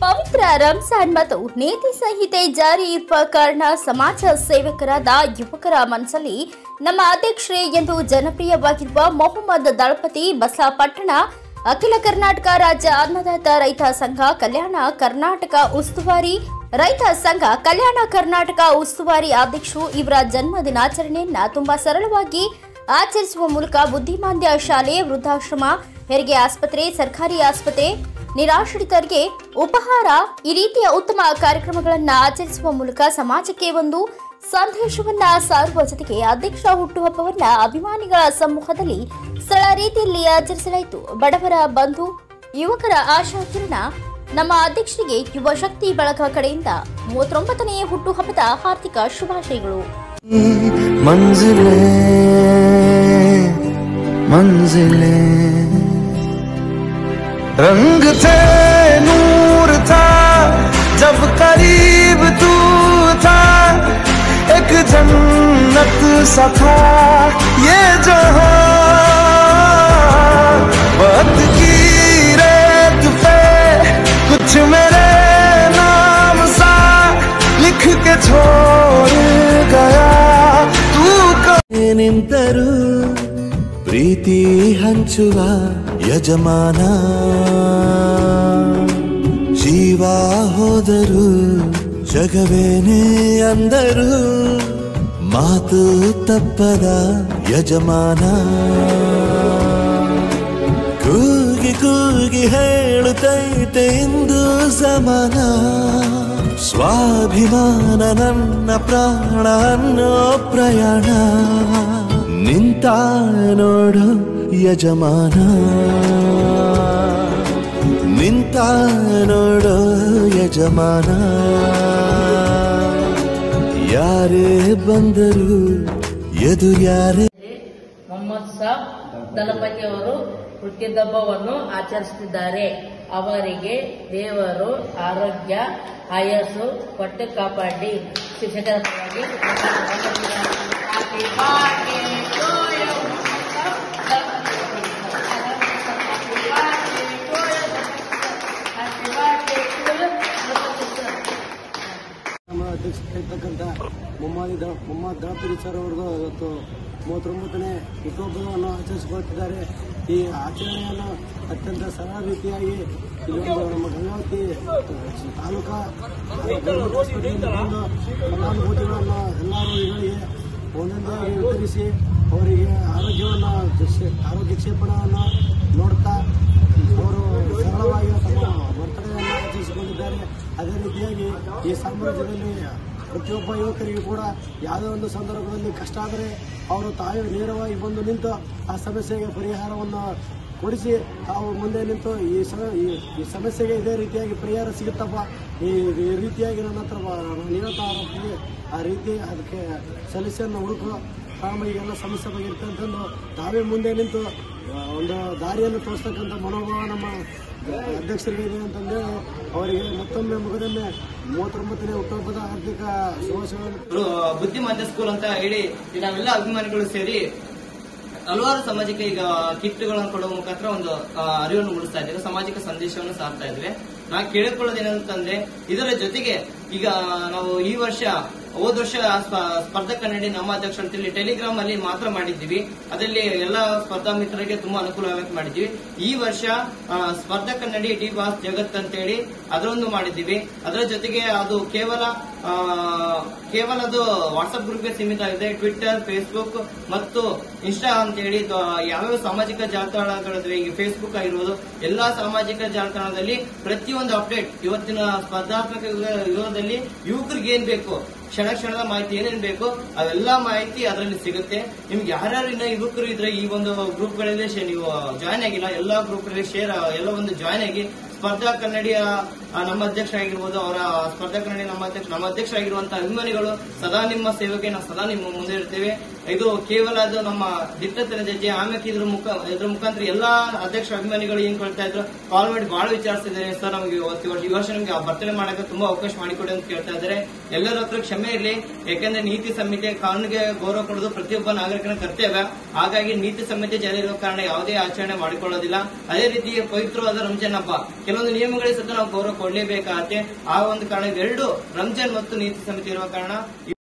ಪವಿತ್ರ ರಂಜಾನ್ ಮತ್ತು ನೀತಿ ಸಂಹಿತೆ ಜಾರಿ ಪ್ರಕರಣ ಸಮಾಜ ಸೇವಕರಾದ ಯುವಕರ ಮನಸ್ಸಲ್ಲಿ ನಮ್ಮ ಅಧ್ಯಕ್ಷರೇ ಎಂದು ಜನಪ್ರಿಯವಾಗಿರುವ ಮೊಹಮ್ಮದ್ ದಳಪತಿ ಬಸಪಟ್ಟಣ ಅಖಿಲ ಕರ್ನಾಟಕ ರಾಜ್ಯ ಅನ್ನದಾತ ರೈತ ಸಂಘ ಕಲ್ಯಾಣ ಕರ್ನಾಟಕ ಉಸ್ತುವಾರಿ ರೈತ ಸಂಘ ಕಲ್ಯಾಣ ಕರ್ನಾಟಕ ಉಸ್ತುವಾರಿ ಅಧ್ಯಕ್ಷರು ಇವರ ಜನ್ಮ ದಿನಾಚರಣೆಯನ್ನ ತುಂಬಾ ಸರಳವಾಗಿ ಆಚರಿಸುವ ಮೂಲಕ ಬುದ್ಧಿಮಾಂದ್ಯ ಶಾಲೆ ವೃದ್ಧಾಶ್ರಮ ಹೆರಿಗೆ ಆಸ್ಪತ್ರೆ ಸರ್ಕಾರಿ ಆಸ್ಪತ್ರೆ ನಿರಾಶ್ರಿತರಿಗೆ ಉಪಹಾರ ಈ ರೀತಿಯ ಉತ್ತಮ ಕಾರ್ಯಕ್ರಮಗಳನ್ನು ಆಚರಿಸುವ ಮೂಲಕ ಸಮಾಜಕ್ಕೆ ಒಂದು ಸಂದೇಶವನ್ನ ಸಾರುವ ಜೊತೆಗೆ ಅಧ್ಯಕ್ಷ ಹುಟ್ಟುಹಬ್ಬವನ್ನ ಅಭಿಮಾನಿಗಳ ಸಮ್ಮುಖದಲ್ಲಿ ಸ್ಥಳ ರೀತಿಯಲ್ಲಿ ಆಚರಿಸಲಾಯಿತು ಬಡವರ ಬಂಧು ಯುವಕರ ಆಶಾಕಿರಣ ನಮ್ಮ ಅಧ್ಯಕ್ಷರಿಗೆ ಯುವ ಶಕ್ತಿ ಬಳಗ ಕಡೆಯಿಂದ ಮೂವತ್ತೊಂಬತ್ತನೇ ಹುಟ್ಟುಹಬ್ಬದ ಹಾರ್ದಿಕ ಶುಭಾಶಯಗಳು मंजिलें मंजिलें रंग थे नूर था जब करीब तू था एक जन्नत सा था ये जहां वक्त की रेत पे कुछ मेरे नाम सा लिख के छोड़ गया तू ನಿಂತರು ಪ್ರೀತಿ ಹಂಚುವ ಯಜಮಾನ ಜೀವ ಹೋದರು ಜಗವೇನೆ ಅಂದರು ಮಾತು ತಪ್ಪದ ಯಜಮಾನ ಕೂಗಿ ಕೂಗಿ ಹೇಳುತ್ತೈತೆ ಇಂದು ಸಮಾನ ಸ್ವಾಭಿಮಾನ ನನ್ನ ಪ್ರಾಣ ಅನ್ನೋ ಪ್ರಯಾಣ ನಿಂತ ನೋಡು ಯಜಮಾನ ನಿಂತ ನೋಡು ಯಜಮಾನ ಯಾರೇ ಬಂದರು ಎದುರು ಯಾರೇ ಮೊಹಮ್ಮದ್ ಸಾಬ್ ದಳಪತಿ ಅವರು ಹುಟ್ಟಿದಬ್ಬವನ್ನು ಆಚರಿಸುತ್ತಿದ್ದಾರೆ ಅವರಿಗೆ ದೇವರು ಆರೋಗ್ಯ ಆಯಸ್ಸು ಕೊಟ್ಟು ಕಾಪಾಡಿ ಶಿಕ್ಷಕರ ಪರವಾಗಿ Happy birthday to you, Happy birthday to you. Happy birthday to you. ನಮ್ಮ ಅಧ್ಯಕ್ಷರಾಗಿರ್ತಕ್ಕಂಥ ಮೊಹಮ್ಮದ್ ದ ಮೊಹಮ್ಮದ್ ದಳಪತಿ ಸರ್ ಅವ್ರದ್ದು ಇವತ್ತು ಮೂವತ್ತೊಂಬತ್ತನೇ ಹುಟ್ಟುಹಬ್ಬವನ್ನು ಆಚರಿಸಿಕೊಳ್ತಿದ್ದಾರೆ ಈ ಆಚರಣೆಯನ್ನು ಅತ್ಯಂತ ಸರಳ ರೀತಿಯಾಗಿ ಇಲ್ಲೊಂದು ನಮ್ಮ ಗಂಗಾವತಿ ತಾಲೂಕಾ ಗೌರ್ಮೆಂಟ್ ಹಾಸ್ಪಿಟಲಿಂದ ಬಂದು ಫಲಾನುಭೂತಿಗಳನ್ನು ಎಲ್ಲ ರೋಗಿಗಳಿಗೆ ಒಂದೊಂದಾಗಿ ವಿತರಿಸಿ ಅವರಿಗೆ ಆರೋಗ್ಯವನ್ನು ಕ್ಷೇ- ಆರೋಗ್ಯ ಕ್ಷೇಪಣವನ್ನು ನೋಡ್ತಾ ಅವರು ಸರಳವಾಗಿ ತಮ್ಮ ಬರ್ತಡೆಯನ್ನು ಆಚರಿಸಿಕೊಂಡಿದ್ದಾರೆ ಅದೇ ರೀತಿಯಾಗಿ ಈ ಸಾಮ್ರಾಜ್ಯದಲ್ಲಿ ಪ್ರತಿಯೊಬ್ಬ ಯುವಕರಿಗೂ ಕೂಡ ಯಾವುದೇ ಒಂದು ಸಂದರ್ಭದಲ್ಲಿ ಕಷ್ಟ ಆದರೆ ಅವರು ತಾವೇ ನೇರವಾಗಿ ಬಂದು ನಿಂತು ಆ ಸಮಸ್ಯೆಗೆ ಪರಿಹಾರವನ್ನು ಕೊಡಿಸಿ ತಾವು ಮುಂದೆ ನಿಂತು ಈ ಸಮ ಈ- ಈ ಸಮಸ್ಯೆಗೆ ಇದೇ ರೀತಿಯಾಗಿ ಪರಿಹಾರ ಸಿಗುತ್ತಪ್ಪ ಈ ಈ ರೀತಿಯಾಗಿ ನನ್ನ ಹತ್ರ ಬ- ನಾನು ಹೇಳ್ತಾ ಇರೋರಿಗೆ ಆ ರೀತಿ ಅದಕ್ಕೆ ಸೊಲ್ಯೂಷನ್ ಹುಡುಕು ತಾವು ಈಗೆಲ್ಲ ಸಮಸ್ಯೆ ಬಗೆಯಿರುತ್ತೆ ಅಂತಂದು ತಾವೇ ಮುಂದೆ ನಿಂತು ಆ, ಒಂದು ದಾರಿಯನ್ನು ತೋರಿಸ್ತಕ್ಕಂಥ ಮನೋಭಾವ ನಮ್ಮ ಅಧ್ಯಕ್ಷರಿಗೆ ಇದೆ ಅಂತಂದೇಳಿ ಅವರಿಗೆ ಮತ್ತೊಮ್ಮೆ ಮುಗದೊಮ್ಮೆ ಮೂವತ್ತೊಂಬತ್ತನೇ ಹುಟ್ಟುಹಬ್ಬದ ಆರ್ಥಿಕ ಶುಭಾಶಯಗಳನ್ನು ಇವರು ಬುದ್ಧಿಮಾಂದ್ಯ ಸ್ಕೂಲ್ ಅಂತ ಹೇಳಿ ಈ ನಾವೆಲ್ಲ ಅಭಿಮಾನಿಗಳು ಸೇರಿ ಹಲವಾರು ಸಾಮಾಜಿಕ ಈಗ ಕಿಟ್ಗಳನ್ನು ಕೊಡುವ ಮುಖಾಂತರ ಒಂದು ಆ, ಅರಿವನ್ನು ಮೂಡಿಸ್ತಾ ಇದ್ದೇವೆ ಸಾಮಾಜಿಕ ಸಂದೇಶವನ್ನು ಸಾರ್ತಾ ಇದ್ದೇವೆ ನಾ ಕೇಳಿಕೊಳ್ಳೋದೇನಂತಂದ್ರೆ ಇದರ ಜೊತೆಗೆ ಈಗ ನಾವು ಈ ವರ್ಷ ಹೋದ ವರ್ಷ ಸ್ಪ- ಸ್ಪರ್ಧಾ ಕನ್ನಡಿ ನಮ್ಮ ಅಧ್ಯಕ್ಷ ಅಂತೇಳಿ ಟೆಲಿಗ್ರಾಮ್ ಅಲ್ಲಿ ಮಾತ್ರ ಮಾಡಿದ್ದೀವಿ ಅದರಲ್ಲಿ ಎಲ್ಲ ಸ್ಪರ್ಧಾ ಮಿತ್ರರಿಗೆ ತುಂಬಾ ಅನುಕೂಲವಾಗಿ ಮಾಡಿದ್ದೀವಿ ಈ ವರ್ಷ ಆ, ಸ್ಪರ್ಧಾ ಕನ್ನಡಿ ಡಿ ಬಾಸ್ ಜಗತ್ ಅಂತೇಳಿ ಅದರೊಂದು ಮಾಡಿದ್ದೀವಿ ಅದರ ಜೊತೆಗೆ ಅದು ಕೇವಲ ಆ, ಕೇವಲ ಅದು ವಾಟ್ಸ್ಆಪ್ ಗ್ರೂಪ್ಗೆ ಸೀಮಿತ ಆಗಿದೆ ಟ್ವಿಟ್ಟರ್ ಫೇಸ್ಬುಕ್ ಮತ್ತು ಇನ್ಸ್ಟಾ ಅಂತೇಳಿ ಇದು ಯಾವ್ಯಾವ ಸಾಮಾಜಿಕ ಜಾಲತಾಣಗಳಿವೆ ಈಗ ಫೇಸ್ಬುಕ್ ಆಗಿರ್ಬೋದು ಎಲ್ಲಾ ಸಾಮಾಜಿಕ ಜಾಲತಾಣದಲ್ಲಿ ಪ್ರತಿಯೊಂದು ಅಪ್ಡೇಟ್ ಇವತ್ತಿನ ಸ್ಪರ್ಧಾತ್ಮಕ ಯುಗ- ಯುಗದಲ್ಲಿ ಯುವಕರಿಗೆ ಏನ್ ಬೇಕು ಕ್ಷಣ ಕ್ಷಣದ ಮಾಹಿತಿ ಏನೇನ್ ಬೇಕು ಅವೆಲ್ಲ ಮಾಹಿತಿ ಅದರಲ್ಲಿ ಸಿಗುತ್ತೆ ನಿಮ್ಗೆ ಯಾರ್ಯಾರು ಇನ್ನ ಯುವಕರು ಇದ್ರೆ ಈ ಒಂದು ಗ್ರೂಪ್ಗಳಲ್ಲಿ ಶೇ- ನೀವು ಜಾಯ್ನ್ ಆಗಿಲ್ಲ ಎಲ್ಲಾ ಗ್ರೂಪ್ಗಳಲ್ಲಿ ಶೇರ್ ಎಲ್ಲ ಒಂದು ಜಾಯ್ನ್ ಆಗಿ ಸ್ಪರ್ಧಾ ಕನ್ನಡಿಯ ಆ, ನಮ್ಮ ಅಧ್ಯಕ್ಷ ಆಗಿರ್ಬೋದು ಅವರ ಸ್ಪರ್ಧಾ ಕನ್ನಡಿ ನಮ್ಮ ಅಧ್ಯಕ್ಷ ನಮ್ಮ ಅಧ್ಯಕ್ಷರಾಗಿರುವಂತಹ ಅಭಿಮಾನಿಗಳು ಸದಾ ನಿಮ್ಮ ಸೇವೆಗೆ ನಾವು ಸದಾ ನಿಮ್ಮ ಮುಂದೆ ಇರ್ತೇವೆ ಇದು ಕೇವಲ ಅದು ನಮ್ಮ ದಿಟ್ಟತನ ಜಜ್ಜೆ ಆಮೇಲೆ ಇದ್ರ ಮುಖ ಇದ್ರ ಮುಖಾಂತರ ಎಲ್ಲಾ ಅಧ್ಯಕ್ಷ ಅಭಿಮಾನಿಗಳು ಏನ್ ಕೊಳ್ತಾ ಇದ್ರು ಕಾಲ್ ಮಾಡಿ ಬಹಳ ವಿಚಾರಿಸಿದ್ದಾರೆ ಸರ್ ನಮಗೆ ಇವತ್ತು ಈ ವರ್ಷ ನಮಗೆ ಬರ್ತಡೇ ಮಾಡಕ್ಕೆ ತುಂಬಾ ಅವಕಾಶ ಮಾಡಿಕೊಡಿ ಅಂತ ಕೇಳ್ತಾ ಇದ್ದಾರೆ ಎಲ್ಲರ ಹತ್ರ ಕ್ಷಮೆ ಇರಲಿ ಯಾಕಂದ್ರೆ ನೀತಿ ಸಂಹಿತೆ ಕಾನೂನಿಗೆ ಗೌರವ ಕೊಡೋದು ಪ್ರತಿಯೊಬ್ಬ ನಾಗರಿಕನ ಕರ್ತವ್ಯ ಹಾಗಾಗಿ ನೀತಿ ಸಂಹಿತೆ ಜಾರಿ ಇರುವ ಕಾರಣ ಯಾವುದೇ ಆಚರಣೆ ಮಾಡಿಕೊಳ್ಳೋದಿಲ್ಲ ಅದೇ ರೀತಿ ಪವಿತ್ರವಾದ ರಂಜಾನ್ ಹಬ್ಬ ಕೆಲವೊಂದು ನಿಯಮಗಳಿಗೆ ಸಹ ನಾವು ಗೌರವ ಕೊಡಲೇಬೇಕಾಗತ್ತೆ ಆ ಒಂದು ಕಾರಣ ಎರಡು ರಂಜಾನ್ ಮತ್ತು ನೀತಿ ಸಮಿತಿ ಇರುವ ಕಾರಣ